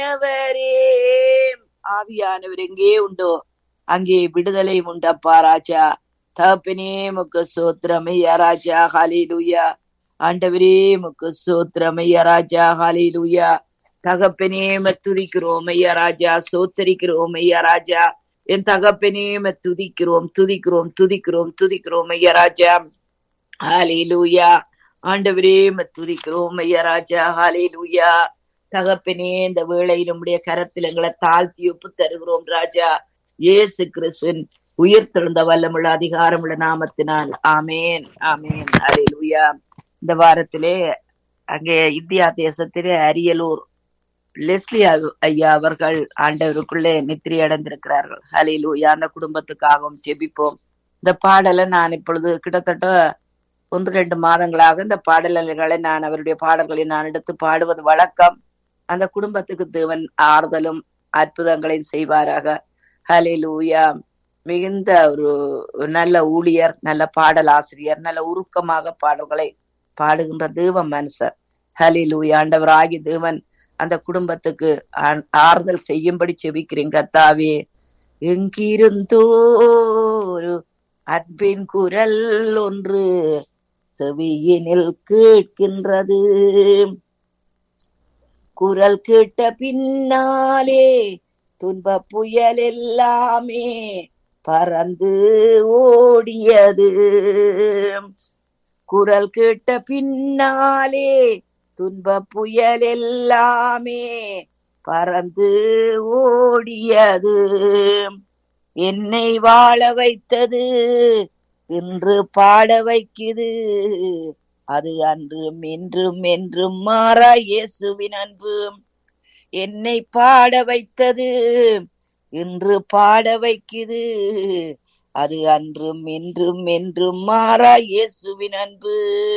அவரே ஆவியானவர் எங்கே உண்டோ அங்கே விடுதலை உண்டப்பா ராஜா தகப்பனே முக்கு சோத்திரமையா ராஜா ஹலிலுயா ஆண்டவரே முக்கு சோத்திரமையா ராஜா ஹலிலுயா தகப்பனே துதிக்கிறோம் ஐயா ராஜா சோத்தரிக்கிறோம் ஐயா ராஜா என் தகப்பனே துதிக்கிறோம் துதிக்கிறோம் துதிக்கிறோம் துதிக்கிறோம் ஐயா ராஜா ஹலிலுயா ஆண்டவரே துதிக்கிறோம் ஐயா ராஜா ஹலிலுயா தகப்பனே இந்த வேளையில் நம்முடைய கரத்தில் எங்களை தாழ்த்தி ஒப்பு தருகிறோம் ராஜா இயேசு கிறிஸ்துவின் உயிர்த்தெழுந்த வல்லமுள்ள அதிகாரமுள்ள நாமத்தினால் ஆமேன் ஆமேன் ஹலிலுயா இந்த வாரத்திலே அங்கே இந்தியா தேசத்திலே அரியலூர் லெஸ்லி ஐயா அவர்கள் ஆண்டவருக்குள்ளே நித்திரை அடைந்திருக்கிறார்கள் ஹலிலூயா அந்த குடும்பத்துக்காகவும் ஜெபிப்போம் இந்த பாடலை நான் இப்பொழுது கிட்டத்தட்ட ஒன்று ரெண்டு மாதங்களாக இந்த பாடல்களை நான் அவருடைய பாடல்களை நான் எடுத்து பாடுவது வழக்கம் அந்த குடும்பத்துக்கு தேவன் ஆறுதலும் அற்புதங்களையும் செய்வாராக ஹலிலூயா மிகுந்த ஒரு நல்ல ஊழியர் நல்ல பாடல் ஆசிரியர் நல்ல உருக்கமாக பாடல்களை பாடுகின்ற தேவ மனுஷர் ஹலிலூயா ஆண்டவராகி தேவன் அந்த குடும்பத்துக்கு ஆறுதல் செய்யும்படி செபிக்கிறேன் கத்தாவே எங்கிருந்தோ ஒரு அன்பின் குரல் ஒன்று செவியினில் கேட்கின்றது குரல் கேட்ட பின்னாலே துன்ப புயல் எல்லாமே பறந்து ஓடியது குரல் கேட்ட பின்னாலே துன்ப புயல் எல்லாமே பறந்து ஓடியது என்னை வாழ வைத்தது இன்று பாட வைக்குது அது அன்றும் இன்றும் என்றும் மாறா இயேசுவின் அன்பு என்னை பாட வைத்தது இன்று பாட வைக்குது அது அன்றும் இன்றும் என்றும் மாறா இயேசுவின் அன்பு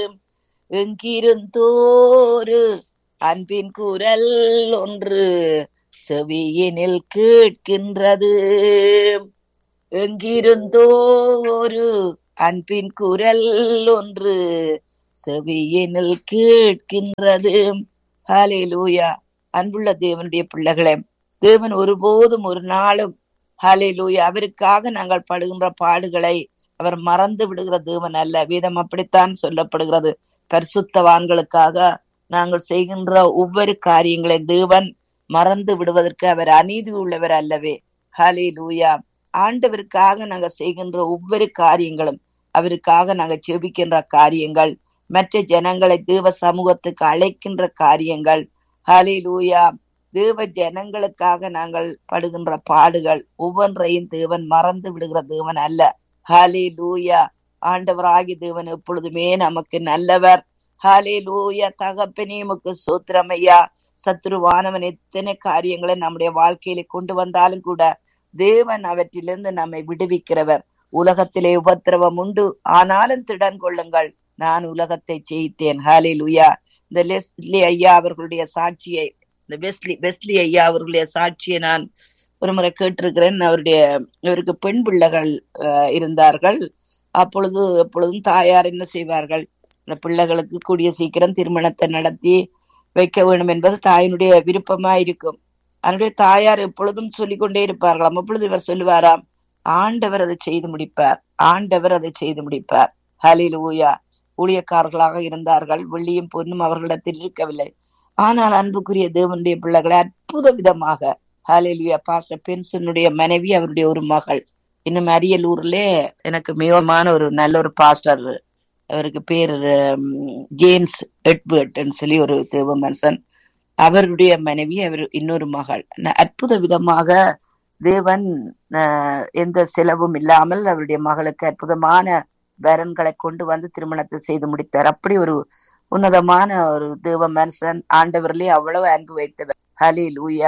எங்கிருந்தோரு அன்பின் குரல் ஒன்று செவியினில் கேட்கின்றது எங்கிருந்தோ ஒரு அன்பின் குரல் ஒன்று செவியினில் கேட்கின்றது ஹாலேலூயா அன்புள்ள தேவனுடைய பிள்ளைகளே தேவன் ஒருபோதும் ஒரு நாளும் ஹாலேலூயா அவருக்காக நாங்கள் படுகின்ற பாடுகளை அவர் மறந்து விடுகிற தேவன் அல்ல வேதம் அப்படித்தான் சொல்லப்படுகிறது பரிசுத்தவான்களுக்காக நாங்கள் செய்கின்ற ஒவ்வொரு காரியங்களை தேவன் மறந்து விடுவதற்கு அவர் அநீதி உள்ளவர் அல்லவே ஹலே லூயா ஆண்டவருக்காக நாங்க செய்கின்ற ஒவ்வொரு காரியங்களும் அவருக்காக நாங்க செபிக்கின்ற காரியங்கள் மற்ற ஜனங்களை தேவ சமூகத்துக்கு அழைக்கின்ற காரியங்கள் ஹலே லூயா தேவ ஜனங்களுக்காக நாங்கள் படுகின்ற பாடுகள் ஒவ்வொன்றையும் தேவன் மறந்து விடுகிற தேவன் அல்ல ஹலே லூயா ஆண்டவராகி தேவன் எப்பொழுதுமே நமக்கு நல்லவர் ஹாலே லூயா தகப்பனே முக்கு சூத்திரமையா சத்ருவானவன் எத்தனை காரியங்களை நம்முடைய வாழ்க்கையில கொண்டு வந்தாலும் கூட தேவன் அவற்றிலிருந்து நம்மை விடுவிக்கிறவர் உலகத்திலே உபத்திரவம் உண்டு ஆனாலும் திடன் கொள்ளுங்கள் நான் உலகத்தை ஜெயித்தேன் ஹாலே லூயா இந்த லெஸ்லி ஐயா அவர்களுடைய சாட்சியை இந்த வெஸ்லி வெஸ்லி ஐயா அவர்களுடைய சாட்சியை நான் ஒரு முறை கேட்டிருக்கிறேன் அவருடைய இவருக்கு பெண் பிள்ளைகள் இருந்தார்கள் அப்பொழுது எப்பொழுதும் தாயார் என்ன செய்வார்கள் இந்த பிள்ளைகளுக்கு கூடிய சீக்கிரம் திருமணத்தை நடத்தி வைக்க வேண்டும் என்பது தாயினுடைய விருப்பமா இருக்கும் அதனுடைய தாயார் எப்பொழுதும் சொல்லிக் கொண்டே இருப்பார்களாம் அப்பொழுது இவர் சொல்லுவாராம் ஆண்டவர் அதை செய்து முடிப்பார் ஆண்டவர் அதை செய்து முடிப்பார் ஹலில் ஊயா ஊழியக்காரர்களாக இருந்தார்கள் வெள்ளியும் பொண்ணும் அவர்களிடத்தில் இருக்கவில்லை ஆனால் அன்புக்குரிய தேவனுடைய பிள்ளைகளை அற்புத விதமாக ஹலிலுயா பாஸ்டர் பென்சனுடைய மனைவி அவருடைய ஒரு மகள் இன்னும் அரியலூர்ல எனக்கு மிகமான ஒரு நல்ல ஒரு பாஸ்டர் அவருக்கு பேர் ஜேம்ஸ் எட்வர்ட்னு சொல்லி ஒரு தேவ மனுஷன் அவருடைய மனைவி அவர் இன்னொரு மகள் அற்புத விதமாக தேவன் எந்த செலவும் இல்லாமல் அவருடைய மகளுக்கு அற்புதமான வரன்களை கொண்டு வந்து திருமணத்தை செய்து முடித்தார் அப்படி ஒரு உன்னதமான ஒரு தேவ மனுஷன் ஆண்டவரிலே அவ்வளவு அன்பு வைத்தவர் ஹலி லூயா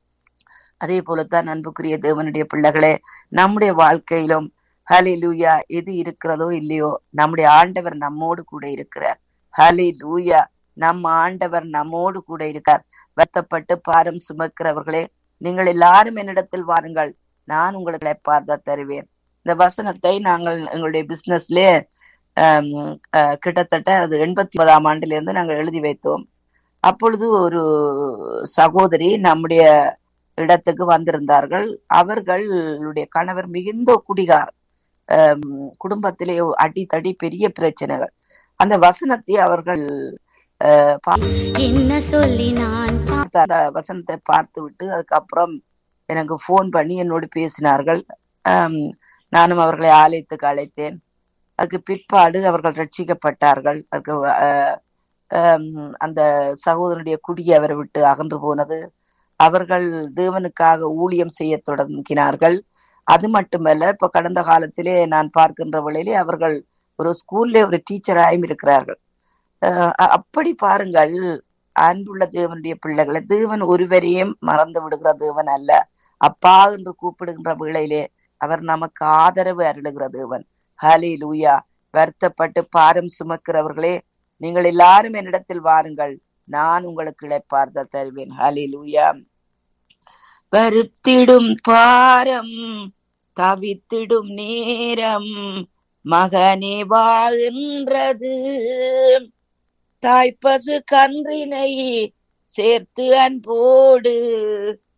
அதே போலத்தான் அன்புக்குரிய தேவனுடைய பிள்ளைகளே நம்முடைய வாழ்க்கையிலும் ஹலி லூயா எது இருக்கிறதோ இல்லையோ நம்முடைய ஆண்டவர் நம்மோடு கூட இருக்கிறார் ஹலி லூயா நம் ஆண்டவர் நம்மோடு கூட இருக்கார் வருத்தப்பட்டு பாரம் சுமக்கிறவர்களே நீங்கள் எல்லாரும் என்னிடத்தில் வாருங்கள் நான் உங்களுக்கு பார்த்தா தருவேன் இந்த வசனத்தை நாங்கள் எங்களுடைய பிசினஸ்ல கிட்டத்தட்ட அது எண்பத்தி ஒன்பதாம் ஆண்டுல இருந்து நாங்கள் எழுதி வைத்தோம் அப்பொழுது ஒரு சகோதரி நம்முடைய இடத்துக்கு வந்திருந்தார்கள் அவர்களுடைய கணவர் மிகுந்த குடிகார் ஆம், குடும்பத்திலே அடித்தடி பெரிய பிரச்சனைகள் அந்த வசனத்தை அவர்கள் அஹ், என்ன சொல்லி நான் பா- பார்த்து அந்த வசனத்தை பார்த்து விட்டு அதுக்கப்புறம் எனக்கு ஃபோன் பண்ணி என்னோடு பேசினார்கள் ஆம், நானும் அவர்களை ஆலயத்துக்கு அழைத்தேன் அதுக்கு பிற்பாடு அவர்கள் ரட்சிக்கப்பட்டார்கள் அதுக்கு அஹ், ஆம், அந்த சகோதரனுடைய குடி அவரை விட்டு அகன்று போனது அவர்கள் தேவனுக்காக ஊழியம் செய்ய தொடங்கினார்கள் அது மட்டுமல்ல இப்ப கடந்த காலத்திலே நான் பார்க்கின்ற வேளையிலே அவர்கள் ஒரு ஸ்கூல்ல ஒரு டீச்சராயும் இருக்கிறார்கள் அஹ் அ- அப்படி பாருங்கள் அன்புள்ள தேவனுடைய பிள்ளைகளை தேவன் ஒருவரையும் மறந்து விடுகிற தேவன் அல்ல அப்பா என்று கூப்பிடுகின்ற வேளையிலே அவர் நமக்கு ஆதரவு அருளுகிற தேவன் ஹலே லூயா வருத்தப்பட்டு பாரம் சுமக்கிறவர்களே நீங்கள் எல்லாரும் என்னிடத்தில் வாருங்கள் நான் உங்களுக்கு இளைப்பார்த்த தருவேன் ஹலே லூயா வருத்திடும் பாரம் தவித்திடும் நேரம் மகனே வாழ்கின்றது தாய்ப்பசு கன்றினை சேர்த்து அன்போடு